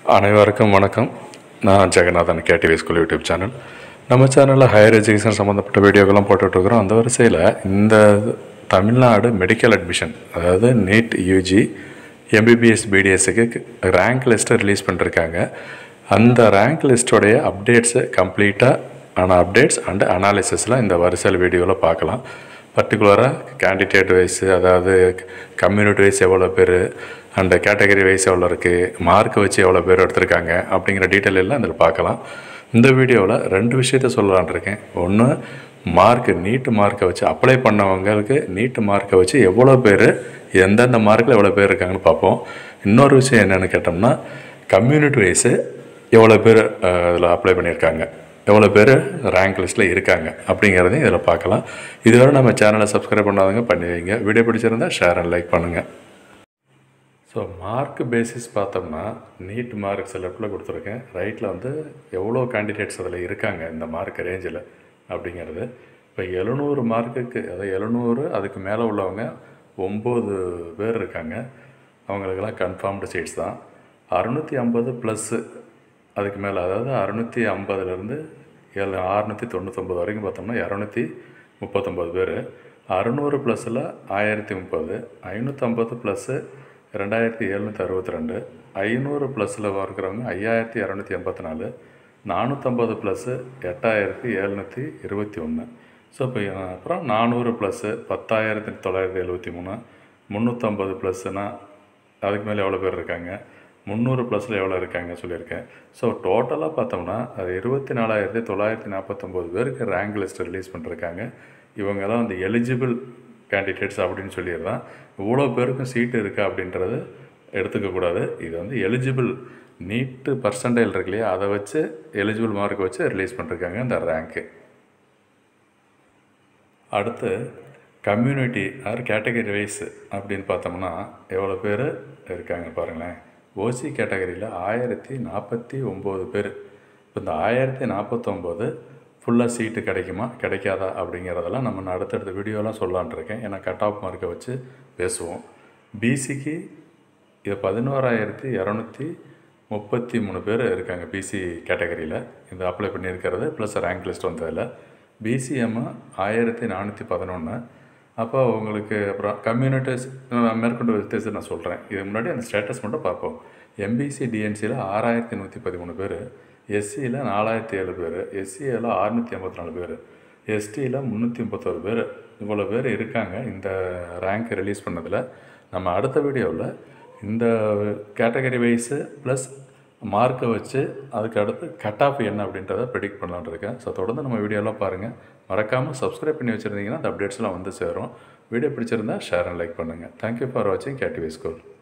அனைவருக்கும் வணக்கம் நான் Jagannathan KTV school YouTube channel நம்ம சேனலில் ஹையர் எஜுகேஷன் சம்மந்தப்பட்ட வீடியோக்கெல்லாம் போட்டுட்ருக்குறோம் அந்த வரிசையில் இந்த தமிழ்நாடு மெடிக்கல் அட்மிஷன் அதாவது நீட் யூஜி எம்பிபிஎஸ் பிடிஎஸ்க்கு ரேங்க் லிஸ்ட்டை ரிலீஸ் பண்ணிருக்காங்க அந்த ரேங்க் லிஸ்ட்டோடைய அப்டேட்ஸு கம்ப்ளீட்டாக ஆன அப்டேட்ஸ் அண்ட் அனாலிசிஸில் இந்த வரிசையில் வீடியோவில் பார்க்கலாம் பர்டிகுலராக கேண்டிடேட் வைஸ் அதாவது கம்யூனிட்டி வைஸ் எவ்வளோ பேர் அண்ட் கேட்டகரி வைஸ் எவ்வளோ இருக்குது மார்க் வச்சு எவ்வளோ பேர் எடுத்திருக்காங்க அப்படிங்கிற டீட்டெயில் எல்லாம் இதில் பார்க்கலாம் இந்த வீடியோவில் ரெண்டு விஷயத்த சொல்லலான் இருக்கேன் ஒன்று மார்க் நீட்டு மார்க்கை வச்சு அப்ளை பண்ணவங்களுக்கு நீட்டு மார்க்கை வச்சு எவ்வளோ பேர் எந்தெந்த மார்க்கில் எவ்வளோ பேர் இருக்காங்கன்னு பார்ப்போம் இன்னொரு விஷயம் என்னென்னு கேட்டோம்னா கம்யூனிட்டி வைஸு எவ்வளோ பேர் இதில் அப்ளை பண்ணியிருக்காங்க எவ்வளோ பேர் ரேங்க் லிஸ்ட்டில் இருக்காங்க அப்படிங்கிறதையும் இதில் பார்க்கலாம் இதுவரை நம்ம சேனலை சப்ஸ்கிரைப் பண்ணாதவங்க பண்ணி வைங்க வீடியோ பிடிச்சிருந்தா ஷேர் அண்ட் லைக் பண்ணுங்கள் ஸோ மார்க் பேசிஸ் பார்த்தோம்னா நீட் மார்க் செலக்டில் கொடுத்துருக்கேன் ரைட்டில் வந்து எவ்வளோ கேண்டிடேட்ஸ் அதில் இருக்காங்க இந்த மார்க் ரேஞ்சில் அப்படிங்கிறது இப்போ எழுநூறு மார்க்குக்கு அதாவது எழுநூறு அதுக்கு மேலே உள்ளவங்க ஒம்பது பேர் இருக்காங்க அவங்களுக்கெல்லாம் கன்ஃபார்ம்டு சீட்ஸ் தான் அறுநூற்றி ஐம்பது ப்ளஸ்ஸு அதுக்கு மேலே அதாவது அறுநூற்றி ஐம்பதுலேருந்து ஏழு அறுநூற்றி தொண்ணூத்தொம்பது வரைக்கும் பார்த்தோம்னா இரநூத்தி முப்பத்தொம்பது பேர் அறுநூறு ப்ளஸில் ஆயிரத்தி முப்பது ஐநூற்றம்பது ப்ளஸ்ஸு ரெண்டாயிரத்தி எழுநூற்றி அறுபத்தி ரெண்டு ஐநூறு ப்ளஸில் இருக்கிறவங்க ஐயாயிரத்தி இரநூத்தி எண்பத்தி நாலு நானூற்றம்பது ப்ளஸ்ஸு எட்டாயிரத்தி எழுநூற்றி இருபத்தி ஒன்று ஸோ இப்போ அப்புறம் நானூறு ப்ளஸ்ஸு பத்தாயிரத்தி தொள்ளாயிரத்தி எழுபத்தி மூணு முந்நூற்றம்பது ப்ளஸ்ஸுனா அதுக்கு மேலே எவ்வளோ பேர் இருக்காங்க முந்நூறு ப்ளஸில் எவ்வளோ இருக்காங்க சொல்லியிருக்கேன் ஸோ டோட்டலாக பார்த்தோம்னா அது இருபத்தி நாலாயிரத்தி தொள்ளாயிரத்தி நாற்பத்தொம்போது பேருக்கு ரேங்க் லிஸ்ட் ரிலீஸ் பண்ணிருக்காங்க இவங்கெல்லாம் வந்து எலிஜிபிள் கேண்டிடேட்ஸ் அப்படின்னு சொல்லிடுறான் இவ்வளோ பேருக்கும் சீட்டு இருக்கா அப்படின்றது எடுத்துக்கக்கூடாது இது வந்து எலிஜிபிள் நீட்டு பர்சன்டைல் இருக்கு இல்லையா அதை வச்சு எலிஜிபிள் மார்க் வச்சு ரிலீஸ் பண்ணிருக்காங்க இந்த ரேங்க்கு அடுத்து கம்யூனிட்டி ஆர் கேட்டகரி வைஸ் அப்படின்னு பார்த்தோம்னா எவ்வளோ பேர் இருக்காங்க பாருங்களேன் ஓசி கேட்டகரியில் ஆயிரத்தி நாற்பத்தி ஒம்பது பேர் இப்போ இந்த ஆயிரத்தி நாற்பத்தொம்போது ஃபுல்லாக சீட்டு கிடைக்குமா கிடைக்காதா அப்படிங்கிறதெல்லாம் நம்ம அடுத்தடுத்த வீடியோலாம் சொல்லலான் இருக்கேன் ஏன்னா கட் ஆஃப் மார்க்கை வச்சு பேசுவோம் பிசிக்கு இது பதினோராயிரத்தி இரநூத்தி முப்பத்தி மூணு பேர் இருக்காங்க பிசி கேட்டகரியில் இந்த அப்ளை பண்ணியிருக்கிறது ப்ளஸ் ரேங்க் லிஸ்ட் வந்ததில் பிசிஎம் ஆயிரத்தி நானூற்றி பதினொன்று அப்போ உங்களுக்கு அப்புறம் கம்யூனிட்டிஸ் மேற்கொண்டு வித்தியாசம் நான் சொல்கிறேன் இது முன்னாடி அந்த ஸ்டேட்டஸ் மட்டும் பார்ப்போம் எம்பிசி டிஎன்சியில் ஆறாயிரத்தி நூற்றி பதிமூணு பேர் எஸ்சியில் நாலாயிரத்தி ஏழு பேர் எஸ்சியில் அறுநூற்றி ஐம்பத்தி நாலு பேர் எஸ்டியில் முந்நூற்றி முப்பத்தோரு பேர் இவ்வளோ பேர் இருக்காங்க இந்த ரேங்க் ரிலீஸ் பண்ணதில் நம்ம அடுத்த வீடியோவில் இந்த கேட்டகரி வைஸு ப்ளஸ் மார்க்கை வச்சு அதுக்கு அடுத்து கட் ஆஃப் என்ன அப்படின்றத ப்ரெடிக்ட் பண்ணலான்னு இருக்கேன் ஸோ தொடர்ந்து நம்ம வீடியோலாம் பாருங்கள் மறக்காமல் சப்ஸ்கிரைப் பண்ணி வச்சுருந்தீங்கன்னா அந்த அப்டேட்ஸ்லாம் வந்து சேரும் வீடியோ பிடிச்சிருந்தா ஷேர் அண்ட் லைக் பண்ணுங்கள் தேங்க்யூ ஃபார் வாட்சிங் கேடிவி ஸ்கூல்